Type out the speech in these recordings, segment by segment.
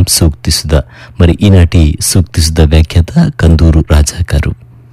సూక్తి సుధ మరి ఈనాటి సూక్తి సుధ వ్యాఖ్యాత కందూరు రాజా గారు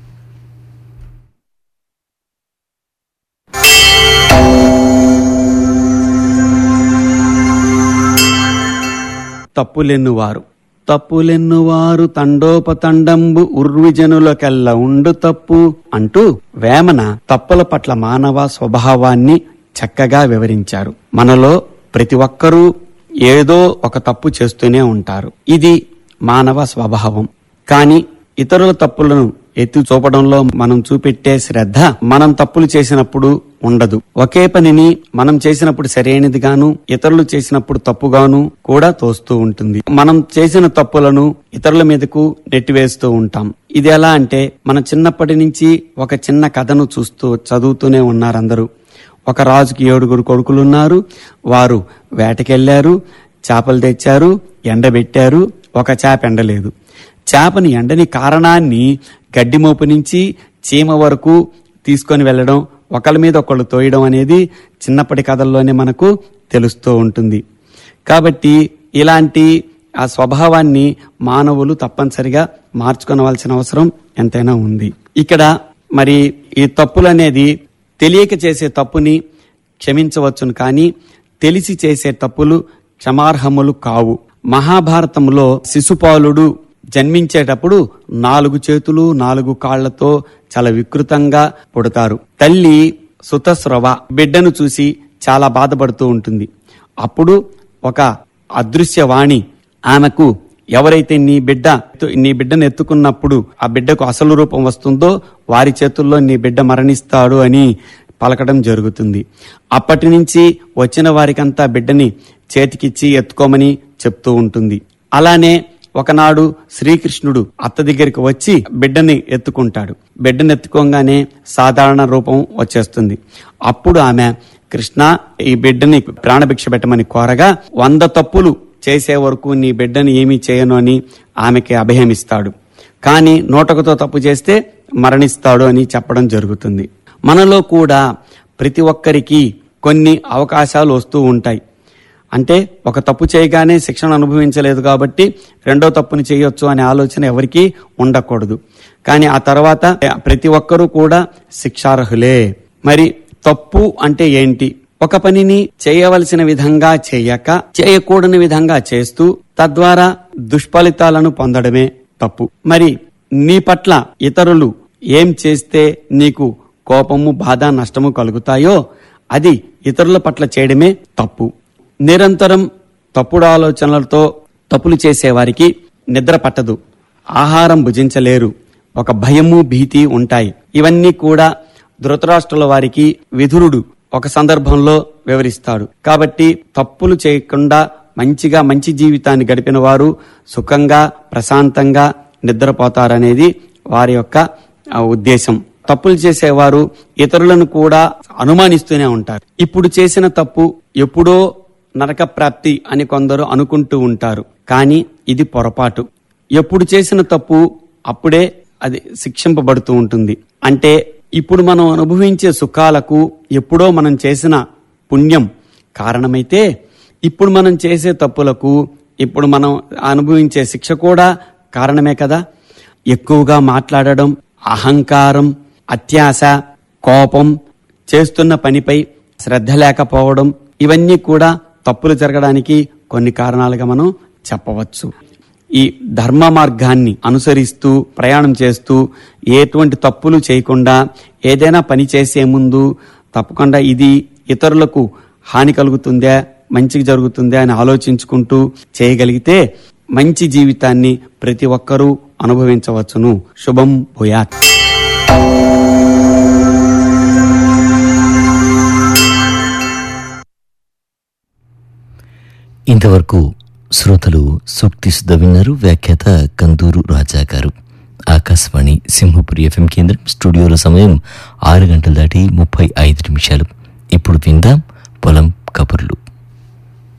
తప్పులెన్నువారు తప్పులెన్నువారు తండోపతండంబు ఉర్విజనులకెల్ల ఉండు తప్పు అంటూ వేమన తప్పుల పట్ల మానవ స్వభావాన్ని చక్కగా వివరించారు మనలో ప్రతి ఒక్కరూ ఏదో ఒక తప్పు చేస్తూనే ఉంటారు ఇది మానవ స్వభావం కానీ ఇతరుల తప్పులను ఎత్తి చూపడంలో మనం చూపెట్టే శ్రద్ధ మనం తప్పులు చేసినప్పుడు ఉండదు ఒకే పనిని మనం చేసినప్పుడు సరైనదిగాను ఇతరులు చేసినప్పుడు తప్పుగాను కూడా తోస్తూ ఉంటుంది మనం చేసిన తప్పులను ఇతరుల మీదకు నెట్టివేస్తూ ఉంటాం ఇది ఎలా అంటే మన చిన్నప్పటి నుంచి ఒక చిన్న కథను చూస్తూ చదువుతూనే ఉన్నారు అందరూ ఒక రాజుకి ఏడుగురు కొడుకులున్నారు వారు వేటకెళ్లారు చేపలు తెచ్చారు ఎండబెట్టారు ఒక చేప ఎండలేదు చేపని ఎండని కారణాన్ని గడ్డి మోపు నుంచి చీమ వరకు తీసుకొని వెళ్ళడం ఒకళ్ళ మీద ఒకళ్ళు తోయడం అనేది చిన్నప్పటి కథల్లోనే మనకు తెలుస్తూ ఉంటుంది కాబట్టి ఇలాంటి ఆ స్వభావాన్ని మానవులు తప్పనిసరిగా మార్చుకోవాల్సిన అవసరం ఎంతైనా ఉంది ఇక్కడ మరి ఈ తప్పులు అనేది తెలియక చేసే తప్పుని క్షమించవచ్చును కానీ తెలిసి చేసే తప్పులు క్షమార్హములు కావు మహాభారతంలో శిశుపాలుడు జన్మించేటప్పుడు నాలుగు చేతులు నాలుగు కాళ్లతో చాలా వికృతంగా పుడతారు తల్లి సుతస్రవ బిడ్డను చూసి చాలా బాధపడుతూ ఉంటుంది అప్పుడు ఒక అదృశ్యవాణి ఆమెకు ఎవరైతే నీ బిడ్డ నీ బిడ్డను ఎత్తుకున్నప్పుడు ఆ బిడ్డకు అసలు రూపం వస్తుందో వారి చేతుల్లో నీ బిడ్డ మరణిస్తాడు అని పలకడం జరుగుతుంది అప్పటి నుంచి వచ్చిన వారికంతా బిడ్డని చేతికిచ్చి ఎత్తుకోమని చెప్తూ ఉంటుంది అలానే ఒకనాడు శ్రీకృష్ణుడు అత్త దగ్గరికి వచ్చి బిడ్డని ఎత్తుకుంటాడు బిడ్డని ఎత్తుకోగానే సాధారణ రూపం వచ్చేస్తుంది అప్పుడు ఆమె కృష్ణ ఈ బిడ్డని ప్రాణభిక్ష పెట్టమని కోరగా వంద తప్పులు చేసే వరకు నీ బిడ్డని ఏమీ చేయను అని ఆమెకి అభయమిస్తాడు కానీ నోటకతో తప్పు చేస్తే మరణిస్తాడు అని చెప్పడం జరుగుతుంది మనలో కూడా ప్రతి ఒక్కరికి కొన్ని అవకాశాలు వస్తూ ఉంటాయి అంటే ఒక తప్పు చేయగానే శిక్షణ అనుభవించలేదు కాబట్టి రెండో తప్పుని చేయొచ్చు అనే ఆలోచన ఎవరికీ ఉండకూడదు కానీ ఆ తర్వాత ప్రతి ఒక్కరూ కూడా శిక్షార్హులే మరి తప్పు అంటే ఏంటి ఒక పనిని చేయవలసిన విధంగా చేయక చేయకూడని విధంగా చేస్తూ తద్వారా దుష్ఫలితాలను పొందడమే తప్పు మరి నీ పట్ల ఇతరులు ఏం చేస్తే నీకు కోపము బాధ నష్టము కలుగుతాయో అది ఇతరుల పట్ల చేయడమే తప్పు నిరంతరం తప్పుడు ఆలోచనలతో తప్పులు చేసేవారికి నిద్ర పట్టదు ఆహారం భుజించలేరు ఒక భయము భీతి ఉంటాయి ఇవన్నీ కూడా ధృతరాష్ట్రుల వారికి విధురుడు ఒక సందర్భంలో వివరిస్తాడు కాబట్టి తప్పులు చేయకుండా మంచిగా మంచి జీవితాన్ని గడిపిన వారు సుఖంగా ప్రశాంతంగా నిద్రపోతారనేది వారి యొక్క ఆ, ఉద్దేశం తప్పులు చేసేవారు ఇతరులను కూడా అనుమానిస్తూనే ఉంటారు ఇప్పుడు చేసిన తప్పు ఎప్పుడో నరక ప్రాప్తి అని కొందరు అనుకుంటూ ఉంటారు కానీ ఇది పొరపాటు ఎప్పుడు చేసిన తప్పు అప్పుడే అది శిక్షింపబడుతూ ఉంటుంది అంటే ఇప్పుడు మనం అనుభవించే సుఖాలకు ఎప్పుడో మనం చేసిన పుణ్యం కారణమైతే ఇప్పుడు మనం చేసే తప్పులకు ఇప్పుడు మనం అనుభవించే శిక్ష కూడా కారణమే కదా ఎక్కువగా మాట్లాడడం అహంకారం అత్యాశ కోపం చేస్తున్న పనిపై శ్రద్ధ లేకపోవడం ఇవన్నీ కూడా తప్పులు జరగడానికి కొన్ని కారణాలుగా మనం చెప్పవచ్చు ఈ ధర్మ మార్గాన్ని అనుసరిస్తూ ప్రయాణం చేస్తూ ఎటువంటి తప్పులు చేయకుండా ఏదైనా పని చేసే ముందు తప్పకుండా ఇది ఇతరులకు హాని కలుగుతుందా మంచిగా జరుగుతుందా అని ఆలోచించుకుంటూ చేయగలిగితే మంచి జీవితాన్ని ప్రతి ఒక్కరూ అనుభవించవచ్చును శుభం భూయాత్ ఇంతవరకు శ్రోతలు సూక్తి సుధ విన్నారు వ్యాఖ్యాత కందూరు రాజా గారు ఆకాశవాణి సింహపురి ఎఫ్ఎం కేంద్రం స్టూడియోలో సమయం ఆరు గంటలు దాటి ముప్పై ఐదు నిమిషాలు ఇప్పుడు విందాం పొలం కబుర్లు